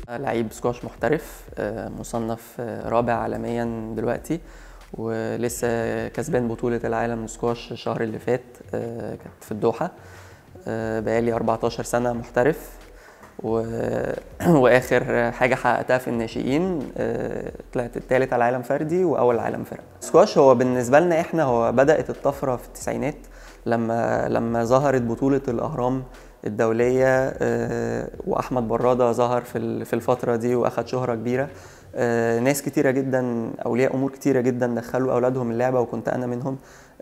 لعيب سكواش محترف آه، مصنف آه، رابع عالميا دلوقتي ولسه كسبان بطولة العالم سكواش الشهر اللي فات آه، كانت في الدوحة آه، بقالي 14 سنة محترف و... واخر حاجه حققتها في الناشئين آه، طلعت الثالث على العالم فردي واول عالم فرق سكواش هو بالنسبه لنا احنا هو بدات الطفره في التسعينات لما لما ظهرت بطوله الاهرام الدوليه آه، واحمد براده ظهر في ال- في الفتره دي واخد شهره كبيره آه، ناس كتيره جدا اولياء امور كتيره جدا دخلوا اولادهم اللعبه وكنت انا منهم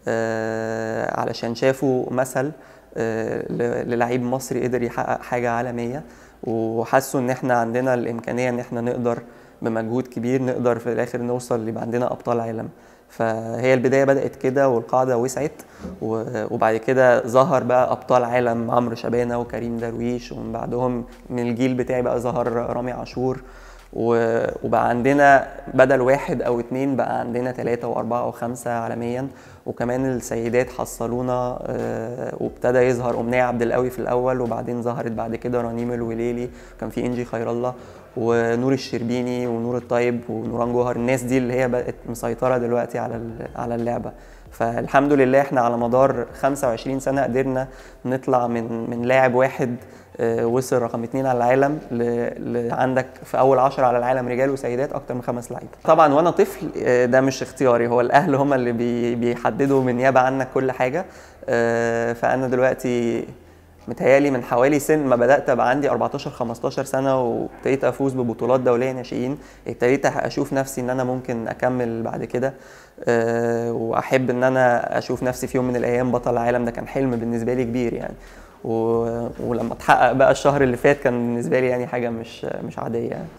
آه، علشان شافوا مثل آه، ل- للعيب مصري قدر يحقق حاجه عالميه وحسوا ان احنا عندنا الامكانيه ان احنا نقدر بمجهود كبير نقدر في الاخر نوصل يبقى عندنا ابطال عالم فهي البدايه بدات كده والقاعده وسعت و- وبعد كده ظهر بقى ابطال عالم عمرو شبانه وكريم درويش ومن بعدهم من الجيل بتاعي بقى ظهر رامي عاشور و- وبقى عندنا بدل واحد او اتنين بقى عندنا ثلاثة واربعة وخمسة عالميا وكمان السيدات حصلونا آه، وابتدى يظهر امنية عبد القوي في الاول وبعدين ظهرت بعد كده رنيم الوليلي كان في انجي خير الله ونور الشربيني ونور الطيب ونوران جوهر الناس دي اللي هي بقت مسيطرة دلوقتي على ال- على اللعبة فالحمد لله احنا على مدار 25 سنة قدرنا نطلع من من لاعب واحد آه، وصل رقم اتنين على العالم ل... ل... عندك في اول عشرة على العالم رجال وسيدات اكتر من خمس لعيبه طبعا وانا طفل آه، ده مش اختياري هو الاهل هم اللي بي... بيحددوا من نيابه عنك كل حاجه آه، فانا دلوقتي متهيالي من حوالي سن ما بدات ابقى عندي 14 15 سنه وابتديت افوز ببطولات دوليه ناشئين ابتديت اشوف نفسي ان انا ممكن اكمل بعد كده آه، واحب ان انا اشوف نفسي في يوم من الايام بطل العالم ده كان حلم بالنسبه لي كبير يعني و... ولما اتحقق بقى الشهر اللي فات كان بالنسبه لي يعني حاجه مش مش عاديه يعني.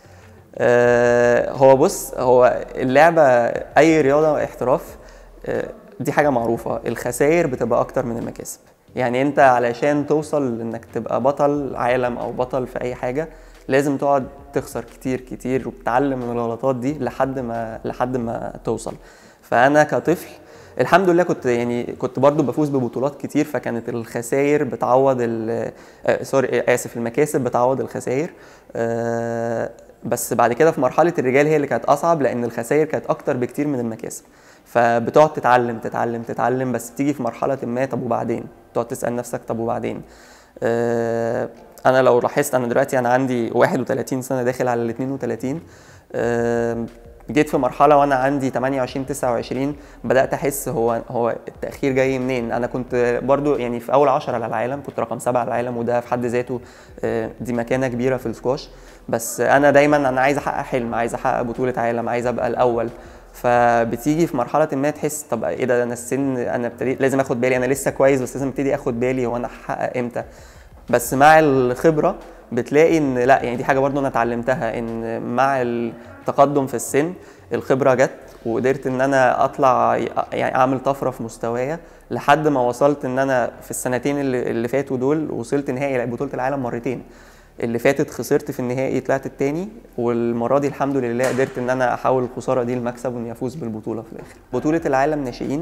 آه، هو بص هو اللعبه اي رياضه احتراف آه، دي حاجه معروفه الخسائر بتبقى اكتر من المكاسب يعني انت علشان توصل انك تبقى بطل عالم او بطل في اي حاجه لازم تقعد تخسر كتير كتير وتتعلم من الغلطات دي لحد ما لحد ما توصل فانا كطفل الحمد لله كنت يعني كنت برضو بفوز ببطولات كتير فكانت الخسائر بتعوض ال- آه، سوري آه، اسف المكاسب بتعوض الخسائر آه، بس بعد كده في مرحله الرجال هي اللي كانت اصعب لان الخسائر كانت اكتر بكتير من المكاسب فبتقعد تتعلم تتعلم تتعلم بس بتيجي في مرحله ما طب وبعدين تقعد تسال نفسك طب وبعدين آه، انا لو لاحظت انا دلوقتي انا عندي 31 سنه داخل على ال 32 آه، جيت في مرحله وانا عندي 28 29 بدات احس هو هو التاخير جاي منين انا كنت برضو يعني في اول 10 على العالم كنت رقم 7 على العالم وده في حد ذاته آه، دي مكانه كبيره في السكواش بس انا دايما انا عايز احقق حلم عايز احقق بطوله عالم عايز ابقى الاول فبتيجي في مرحله ما تحس طب ايه ده انا السن انا ابتديت لازم اخد بالي انا لسه كويس بس لازم ابتدي اخد بالي هو انا هحقق امتى بس مع الخبره بتلاقي ان لا يعني دي حاجه برضو انا اتعلمتها ان مع التقدم في السن الخبره جت وقدرت ان انا اطلع يعني اعمل طفره في مستوايا لحد ما وصلت ان انا في السنتين اللي, اللي فاتوا دول وصلت نهائي بطوله العالم مرتين اللي فاتت خسرت في النهائي طلعت التاني والمره دي الحمد لله قدرت ان انا احول الخساره دي لمكسب واني افوز بالبطوله في الاخر بطوله العالم ناشئين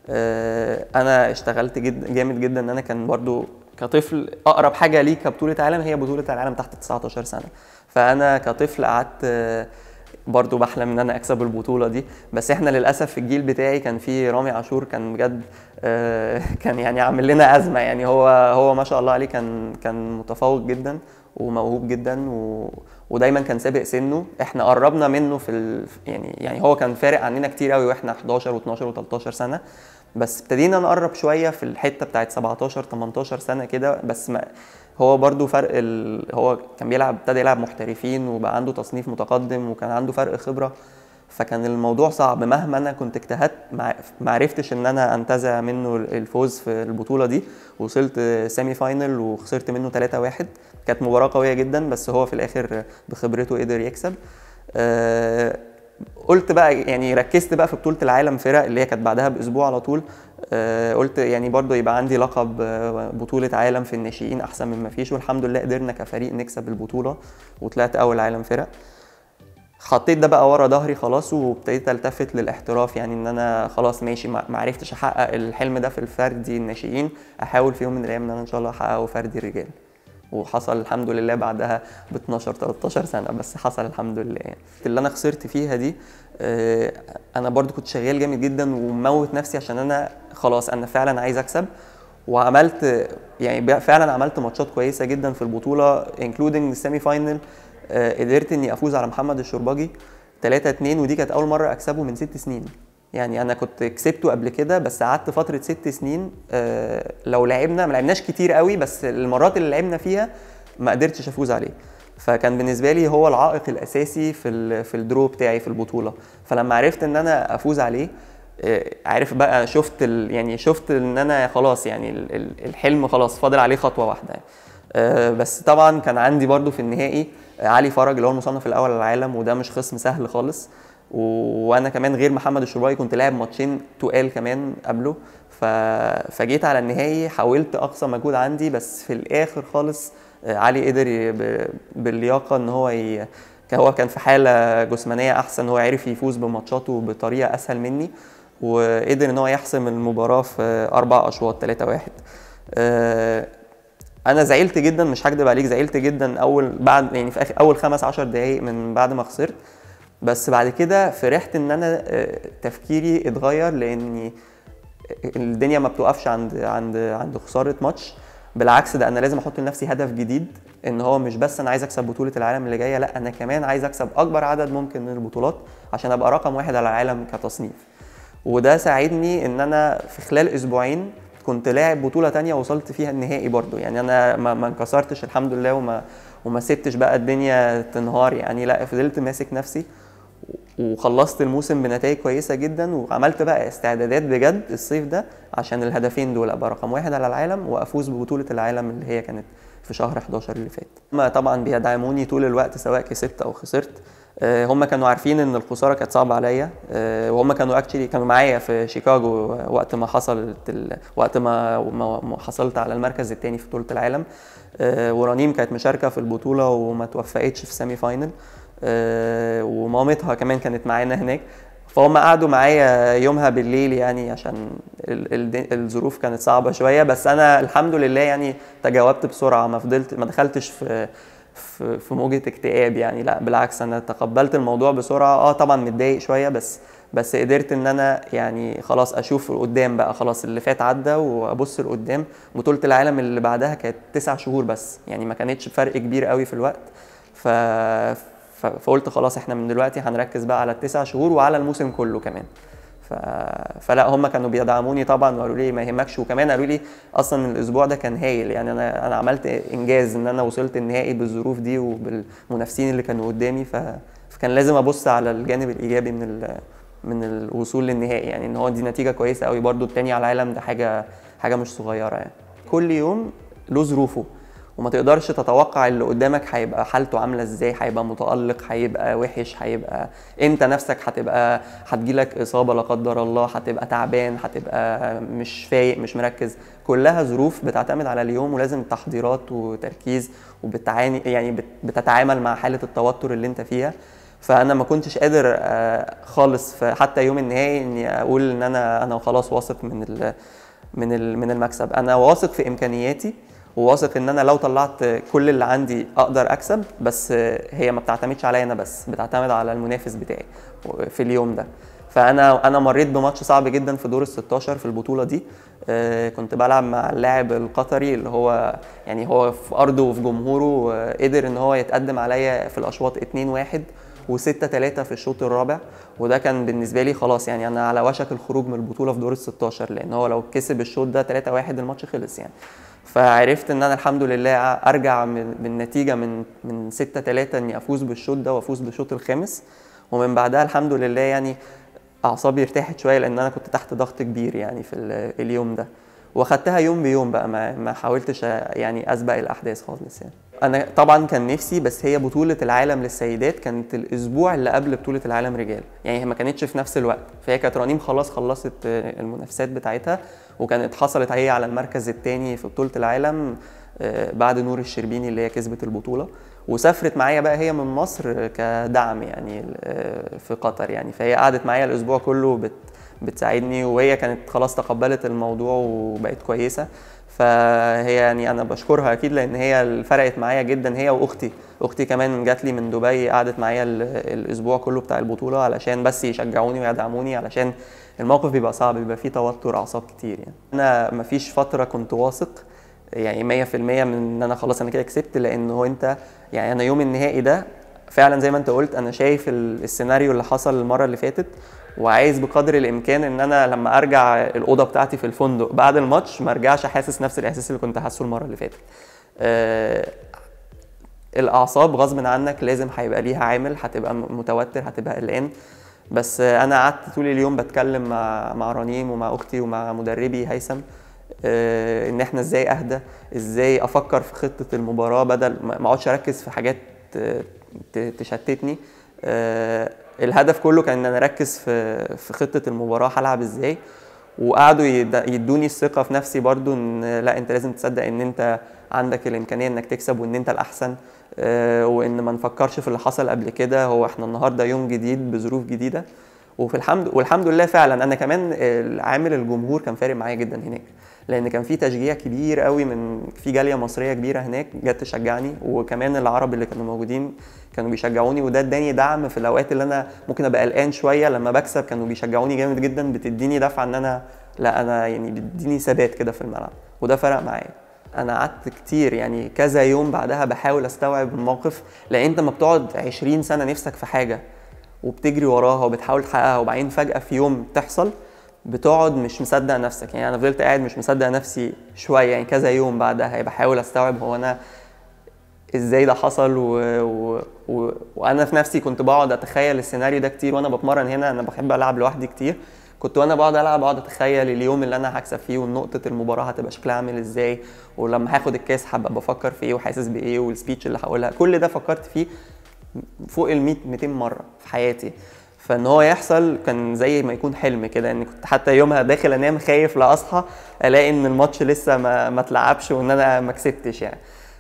آه، انا اشتغلت جد جامد جدا ان انا كان برضو كطفل اقرب حاجه ليه كبطوله عالم هي بطوله العالم تحت 19 سنه فانا كطفل قعدت آه، برضو بحلم ان انا اكسب البطوله دي بس احنا للاسف في الجيل بتاعي كان في رامي عاشور كان بجد آه، كان يعني عامل لنا ازمه يعني هو هو ما شاء الله عليه كان كان متفوق جدا وموهوب جدا و... ودايما كان سابق سنه احنا قربنا منه في ال... يعني يعني هو كان فارق عننا كتير قوي واحنا 11 و12 و13 سنه بس ابتدينا نقرب شويه في الحته بتاعت 17 18 سنه كده بس ما هو برضو فرق ال... هو كان بيلعب ابتدى يلعب محترفين وبقى عنده تصنيف متقدم وكان عنده فرق خبره فكان الموضوع صعب مهما انا كنت اجتهدت ما ما عرفتش ان انا انتزع منه الفوز في البطوله دي وصلت سيمي فاينل وخسرت منه 3-1 كانت مباراه قويه جدا بس هو في الاخر بخبرته قدر يكسب آه، قلت بقى يعني ركزت بقى في بطوله العالم فرق اللي هي كانت بعدها باسبوع على طول آه، قلت يعني برضو يبقى عندي لقب آه، بطوله عالم في الناشئين احسن من ما فيش والحمد لله قدرنا كفريق نكسب البطوله وطلعت اول عالم فرق حطيت ده بقى ورا ظهري خلاص وابتديت التفت للاحتراف يعني ان انا خلاص ماشي ما ما عرفتش احقق الحلم ده في الفردي الناشئين احاول في يوم من الايام ان انا ان شاء الله احققه فردي الرجال وحصل الحمد لله بعدها ب 12 13 سنه بس حصل الحمد لله يعني اللي انا خسرت فيها دي آه، انا برضو كنت شغال جامد جدا وموت نفسي عشان انا خلاص انا فعلا عايز اكسب وعملت يعني فعلا عملت ماتشات كويسه جدا في البطوله انكلودنج السيمي فاينل قدرت اني افوز على محمد الشرباجي 3 2 ودي كانت اول مره اكسبه من ست سنين يعني انا كنت كسبته قبل كده بس قعدت فتره ست سنين آه، لو لعبنا ما لعبناش كتير قوي بس المرات اللي لعبنا فيها ما قدرتش افوز عليه فكان بالنسبه لي هو العائق الاساسي في في الدرو بتاعي في البطوله فلما عرفت ان انا افوز عليه آه، عارف بقى شفت يعني شفت ان انا خلاص يعني الحلم خلاص فاضل عليه خطوه واحده يعني. آه، بس طبعا كان عندي برضو في النهائي علي فرج اللي هو المصنف الاول على العالم وده مش خصم سهل خالص وانا كمان غير محمد الشرباي كنت لاعب ماتشين تقال كمان قبله ف... فجيت على النهائي حاولت اقصى مجهود عندي بس في الاخر خالص آه، علي قدر ب... باللياقه ان هو ي... هو كان في حاله جسمانيه احسن هو عرف يفوز بماتشاته بطريقه اسهل مني وقدر ان هو يحسم المباراه في اربع اشواط 3 1 آه، انا زعلت جدا مش هكدب عليك زعلت جدا اول بعد يعني في اخر اول خمس عشر دقايق من بعد ما خسرت بس بعد كده فرحت ان انا آه، تفكيري اتغير لاني الدنيا ما بتوقفش عند عند عند خساره ماتش بالعكس ده انا لازم احط لنفسي هدف جديد ان هو مش بس انا عايز اكسب بطوله العالم اللي جايه لا انا كمان عايز اكسب اكبر عدد ممكن من البطولات عشان ابقى رقم واحد على العالم كتصنيف وده ساعدني ان انا في خلال اسبوعين كنت لاعب بطوله تانية وصلت فيها النهائي برضو يعني انا ما انكسرتش الحمد لله وما وما سبتش بقى الدنيا تنهار يعني لا فضلت ماسك نفسي وخلصت الموسم بنتائج كويسه جدا وعملت بقى استعدادات بجد الصيف ده عشان الهدفين دول ابقى رقم واحد على العالم وافوز ببطوله العالم اللي هي كانت في شهر 11 اللي فات. هم طبعا بيدعموني طول الوقت سواء كسبت او خسرت. آه، هم كانوا عارفين ان الخساره كانت صعبه عليا آه، وهم كانوا اكشلي كانوا معايا في شيكاغو وقت ما حصلت ال... وقت ما ما حصلت على المركز الثاني في بطوله العالم آه، ورنيم كانت مشاركه في البطوله وما توفقتش في السيمي فاينل آه، ومامتها كمان كانت معانا هناك فهم قعدوا معايا يومها بالليل يعني عشان الظروف كانت صعبه شويه بس انا الحمد لله يعني تجاوبت بسرعه ما فضلت ما دخلتش في في, في موجه اكتئاب يعني لا بالعكس انا تقبلت الموضوع بسرعه اه طبعا متضايق شويه بس بس قدرت ان انا يعني خلاص اشوف قدام بقى خلاص اللي فات عدى وابص لقدام بطوله العالم اللي بعدها كانت تسع شهور بس يعني ما كانتش بفرق كبير قوي في الوقت ف فقلت خلاص احنا من دلوقتي هنركز بقى على التسع شهور وعلى الموسم كله كمان ف... فلا هم كانوا بيدعموني طبعا وقالوا لي ما يهمكش وكمان قالوا لي اصلا الاسبوع ده كان هايل يعني انا انا عملت انجاز ان انا وصلت النهائي بالظروف دي وبالمنافسين اللي كانوا قدامي ف... فكان لازم ابص على الجانب الايجابي من ال... من الوصول للنهائي يعني ان هو دي نتيجه كويسه قوي برده التاني على العالم ده حاجه حاجه مش صغيره يعني كل يوم له ظروفه وما تقدرش تتوقع اللي قدامك هيبقى حالته عامله ازاي هيبقى متالق هيبقى وحش هيبقى انت نفسك هتبقى هتجيلك اصابه لا قدر الله هتبقى تعبان هتبقى مش فايق مش مركز كلها ظروف بتعتمد على اليوم ولازم تحضيرات وتركيز وبتعاني يعني بتتعامل مع حاله التوتر اللي انت فيها فانا ما كنتش قادر آه، خالص في حتى يوم النهائي اني اقول ان انا انا خلاص واثق من من من المكسب انا واثق في امكانياتي وواثق ان انا لو طلعت كل اللي عندي اقدر اكسب بس هي ما بتعتمدش عليا انا بس بتعتمد على المنافس بتاعي في اليوم ده فانا انا مريت بماتش صعب جدا في دور ال 16 في البطوله دي آه، كنت بلعب مع اللاعب القطري اللي هو يعني هو في ارضه وفي جمهوره آه، قدر ان هو يتقدم عليا في الاشواط 2 1 و6 3 في الشوط الرابع وده كان بالنسبه لي خلاص يعني انا على وشك الخروج من البطوله في دور ال 16 لان هو لو كسب الشوط ده 3 1 الماتش خلص يعني فعرفت ان انا الحمد لله ارجع من نتيجه من من 6 3 اني افوز بالشوط ده وافوز بالشوط الخامس ومن بعدها الحمد لله يعني اعصابي ارتاحت شويه لان انا كنت تحت ضغط كبير يعني في اليوم ده واخدتها يوم بيوم بقى ما ما حاولتش يعني اسبق الاحداث خالص يعني انا طبعا كان نفسي بس هي بطوله العالم للسيدات كانت الاسبوع اللي قبل بطوله العالم رجال يعني هي ما كانتش في نفس الوقت فهي كانت رنيم خلاص خلصت المنافسات بتاعتها وكانت حصلت هي على المركز الثاني في بطوله العالم آه، بعد نور الشربيني اللي هي كسبت البطوله وسافرت معايا بقى هي من مصر كدعم يعني آه، في قطر يعني فهي قعدت معايا الاسبوع كله بت بتساعدني وهي كانت خلاص تقبلت الموضوع وبقت كويسه فهي يعني انا بشكرها اكيد لان هي اللي فرقت معايا جدا هي واختي اختي كمان جات لي من دبي قعدت معايا ال- الاسبوع كله بتاع البطوله علشان بس يشجعوني ويدعموني علشان الموقف بيبقى صعب بيبقى فيه توتر اعصاب كتير يعني انا مفيش فتره كنت واثق يعني 100% من ان انا خلاص انا كده كسبت لان هو انت يعني انا يوم النهائي ده فعلا زي ما انت قلت انا شايف ال- السيناريو اللي حصل المره اللي فاتت وعايز بقدر الامكان ان انا لما ارجع الاوضه بتاعتي في الفندق بعد الماتش ما ارجعش حاسس نفس الاحساس اللي كنت حاسه المره اللي فاتت آه، الاعصاب غصب عنك لازم هيبقى ليها عامل هتبقى م- متوتر هتبقى قلقان بس آه، انا قعدت طول اليوم بتكلم مع مع رنيم ومع اختي ومع مدربي هيثم آه، ان احنا ازاي اهدى ازاي افكر في خطه المباراه بدل ما ما اقعدش اركز في حاجات آه، ت- تشتتني آه، الهدف كله كان ان انا اركز في في خطه المباراه هلعب ازاي وقعدوا يد- يدوني الثقه في نفسي برضو ان لا انت لازم تصدق ان انت عندك الامكانيه انك تكسب وان انت الاحسن آه، وان ما نفكرش في اللي حصل قبل كده هو احنا النهارده يوم جديد بظروف جديده وفي الحمد والحمد لله فعلا انا كمان عامل الجمهور كان فارق معايا جدا هناك لان كان في تشجيع كبير قوي من في جاليه مصريه كبيره هناك جت تشجعني وكمان العرب اللي كانوا موجودين كانوا بيشجعوني وده اداني دعم في الاوقات اللي انا ممكن ابقى قلقان شويه لما بكسب كانوا بيشجعوني جامد جدا بتديني دفعه ان انا لا انا يعني بتديني ثبات كده في الملعب وده فرق معايا انا قعدت كتير يعني كذا يوم بعدها بحاول استوعب الموقف لان انت لما بتقعد 20 سنه نفسك في حاجه وبتجري وراها وبتحاول تحققها وبعدين فجاه في يوم تحصل بتقعد مش مصدق نفسك يعني انا فضلت قاعد مش مصدق نفسي شويه يعني كذا يوم بعدها بحاول استوعب هو انا ازاي ده حصل و... و... و... وانا في نفسي كنت بقعد اتخيل السيناريو ده كتير وانا بتمرن هنا انا بحب العب لوحدي كتير كنت وانا بقعد العب اقعد اتخيل اليوم اللي انا هكسب فيه ونقطه المباراه هتبقى شكلها عامل ازاي ولما هاخد الكاس هبقى بفكر في ايه وحاسس بايه والسبيتش اللي هقولها كل ده فكرت فيه فوق ال 100 200 مره في حياتي فان هو يحصل كان زي ما يكون حلم كده ان كنت حتى يومها داخل انام خايف لا اصحى الاقي ان الماتش لسه ما ما اتلعبش وان انا ما كسبتش يعني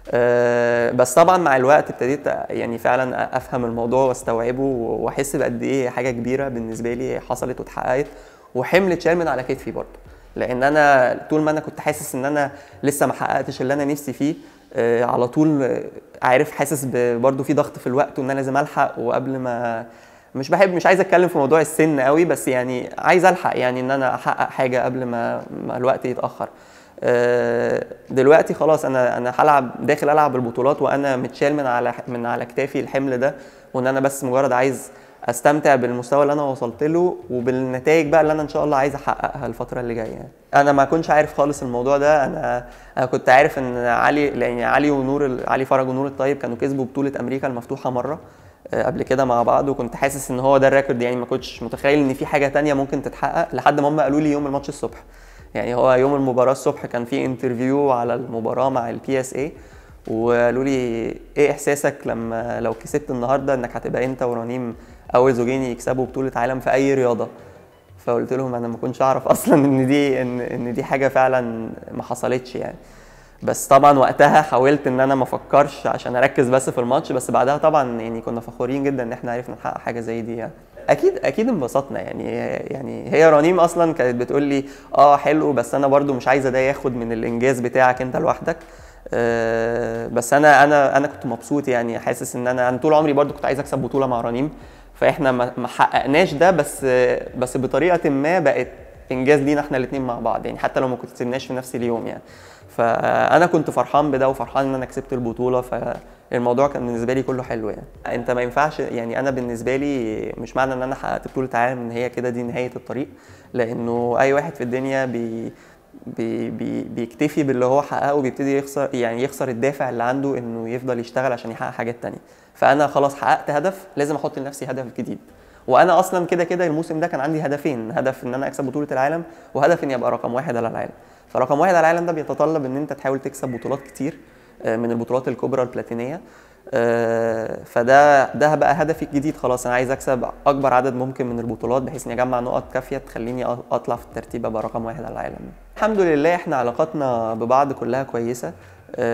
أه بس طبعا مع الوقت ابتديت يعني فعلا افهم الموضوع واستوعبه واحس بقد ايه حاجه كبيره بالنسبه لي حصلت واتحققت وحمل اتشال من على كتفي برضه لان انا طول ما انا كنت حاسس ان انا لسه ما حققتش اللي انا نفسي فيه آه، على طول آه، عارف حاسس ب- برضه في ضغط في الوقت وان انا لازم الحق وقبل ما مش بحب مش عايز اتكلم في موضوع السن قوي بس يعني عايز الحق يعني ان انا احقق حاجه قبل ما, ما الوقت يتاخر آه، دلوقتي خلاص انا انا هلعب داخل العب البطولات وانا متشال من على من على كتافي الحمل ده وان انا بس مجرد عايز استمتع بالمستوى اللي انا وصلت له وبالنتائج بقى اللي انا ان شاء الله عايز احققها الفتره اللي جايه يعني. انا ما كنتش عارف خالص الموضوع ده انا انا كنت عارف ان علي يعني علي ونور ال- علي فرج ونور الطيب كانوا كسبوا بطوله امريكا المفتوحه مره آه، قبل كده مع بعض وكنت حاسس ان هو ده الريكورد يعني ما كنتش متخيل ان في حاجه تانية ممكن تتحقق لحد ما هم قالوا لي يوم الماتش الصبح يعني هو يوم المباراه الصبح كان في انترفيو على المباراه مع البي اس اي وقالوا لي ايه احساسك لما لو كسبت النهارده انك هتبقى انت ورنيم اول زوجين يكسبوا بطوله عالم في اي رياضه فقلت لهم انا ما كنتش اعرف اصلا ان دي ان ان دي حاجه فعلا ما حصلتش يعني بس طبعا وقتها حاولت ان انا ما افكرش عشان اركز بس في الماتش بس بعدها طبعا يعني كنا فخورين جدا ان احنا عرفنا نحقق حاجه زي دي يعني اكيد اكيد انبسطنا يعني يعني هي رنيم اصلا كانت بتقول لي اه حلو بس انا برضو مش عايزه ده ياخد من الانجاز بتاعك انت لوحدك آه، بس انا انا انا كنت مبسوط يعني حاسس ان انا انا طول عمري برضو كنت عايز اكسب بطوله مع رنيم فاحنا ما ما حققناش ده بس بس بطريقه ما بقت انجاز لينا احنا الاثنين مع بعض يعني حتى لو ما كسبناش في نفس اليوم يعني فانا كنت فرحان بده وفرحان ان انا كسبت البطوله فالموضوع كان بالنسبه لي كله حلو يعني انت ما ينفعش يعني انا بالنسبه لي مش معنى ان انا حققت بطوله عالم ان هي كده دي نهايه الطريق لانه اي واحد في الدنيا بي بي بي بيكتفي باللي هو حققه وبيبتدي يخسر يعني يخسر الدافع اللي عنده انه يفضل يشتغل عشان يحقق حاجات تانية فانا خلاص حققت هدف لازم احط لنفسي هدف جديد وانا اصلا كده كده الموسم ده كان عندي هدفين هدف ان انا اكسب بطوله العالم وهدف اني ابقى رقم واحد على العالم فرقم واحد على العالم ده بيتطلب ان انت تحاول تكسب بطولات كتير آه، من البطولات الكبرى البلاتينيه آه، فده ده بقى هدفي الجديد خلاص انا عايز اكسب اكبر عدد ممكن من البطولات بحيث اني اجمع نقط كافيه تخليني أ- اطلع في الترتيب ابقى رقم واحد على العالم الحمد لله احنا علاقاتنا ببعض كلها كويسه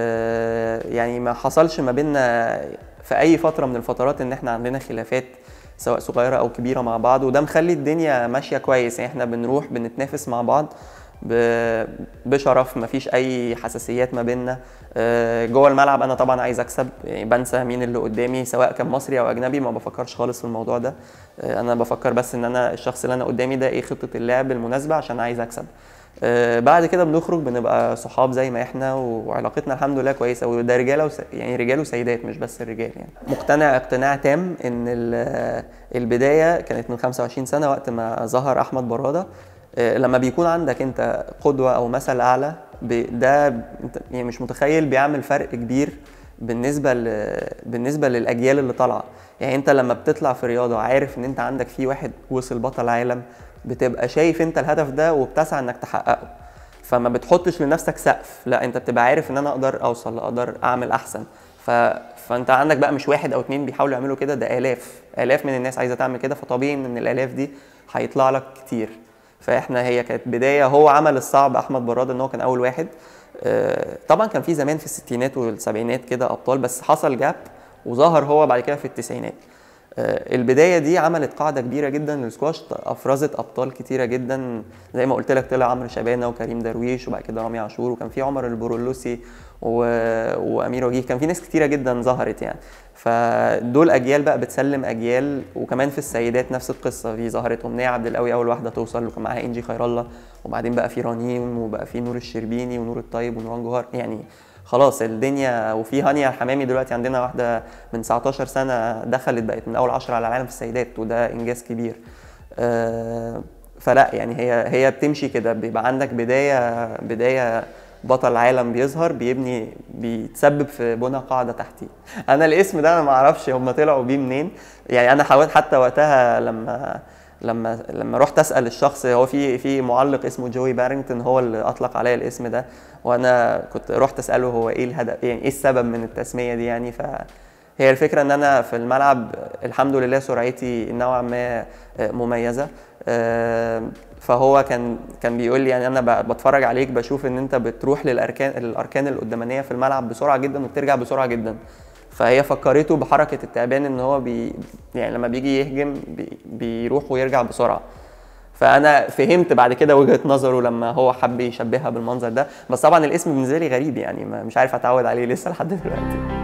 آه، يعني ما حصلش ما بيننا في اي فتره من الفترات ان احنا عندنا خلافات سواء صغيره او كبيره مع بعض وده مخلي الدنيا ماشيه كويس يعني احنا بنروح بنتنافس مع بعض ب- بشرف مفيش اي حساسيات ما بيننا آه، جوه الملعب انا طبعا عايز اكسب يعني بنسى مين اللي قدامي سواء كان مصري او اجنبي ما بفكرش خالص في الموضوع ده آه، انا بفكر بس ان انا الشخص اللي انا قدامي ده ايه خطه اللعب المناسبه عشان عايز اكسب آه، بعد كده بنخرج بنبقى صحاب زي ما احنا وعلاقتنا الحمد لله كويسه وده رجاله وس... يعني رجال وسيدات مش بس الرجال يعني مقتنع اقتناع تام ان ال- البدايه كانت من 25 سنه وقت ما ظهر احمد براده آه، لما بيكون عندك انت قدوه او مثل اعلى ب- ده انت يعني مش متخيل بيعمل فرق كبير بالنسبه ل... بالنسبه للاجيال اللي طالعه يعني انت لما بتطلع في رياضه عارف ان انت عندك في واحد وصل بطل عالم بتبقى شايف انت الهدف ده وبتسعى انك تحققه فما بتحطش لنفسك سقف لا انت بتبقى عارف ان انا اقدر اوصل اقدر اعمل احسن ف... فانت عندك بقى مش واحد او اتنين بيحاولوا يعملوا كده ده الاف الاف من الناس عايزه تعمل كده فطبيعي ان الالاف دي هيطلع لك كتير فاحنا هي كانت بدايه هو عمل الصعب احمد براد ان هو كان اول واحد آه، طبعا كان في زمان في الستينات والسبعينات كده ابطال بس حصل جاب وظهر هو بعد كده في التسعينات آه، البدايه دي عملت قاعده كبيره جدا للسكواش افرزت ابطال كتيره جدا زي ما قلت لك طلع عمرو شبانه وكريم درويش وبعد كده رامي عاشور وكان في عمر البرولوسي و... وامير وجيه كان في ناس كتيره جدا ظهرت يعني فدول اجيال بقى بتسلم اجيال وكمان في السيدات نفس القصه في ظهرت امنيه عبد القوي اول واحده توصل وكان معاها انجي خير الله وبعدين بقى في رنيم وبقى في نور الشربيني ونور الطيب ونوران جوهر يعني خلاص الدنيا وفي هانيا الحمامي دلوقتي عندنا واحده من 19 سنه دخلت بقت من اول 10 على العالم في السيدات وده انجاز كبير آه، فلا يعني هي هي بتمشي كده بيبقى عندك بدايه بدايه بطل عالم بيظهر بيبني بيتسبب في بناء قاعده تحتيه انا الاسم ده انا ما اعرفش هم طلعوا بيه منين يعني انا حاولت حتى وقتها لما لما لما رحت اسال الشخص هو في في معلق اسمه جوي بارينجتون هو اللي اطلق عليا الاسم ده وانا كنت رحت اساله هو ايه الهدف يعني ايه السبب من التسميه دي يعني ف هي الفكره ان انا في الملعب الحمد لله سرعتي نوعا ما مميزه آه، فهو كان كان بيقول لي يعني انا ب- بتفرج عليك بشوف ان انت بتروح للاركان الاركان القدامانيه في الملعب بسرعه جدا وبترجع بسرعه جدا فهي فكرته بحركه التعبان ان هو بي يعني لما بيجي يهجم بي بيروح ويرجع بسرعه فانا فهمت بعد كده وجهه نظره لما هو حب يشبهها بالمنظر ده بس طبعا الاسم بالنسبه لي غريب يعني ما- مش عارف اتعود عليه لسه لحد دلوقتي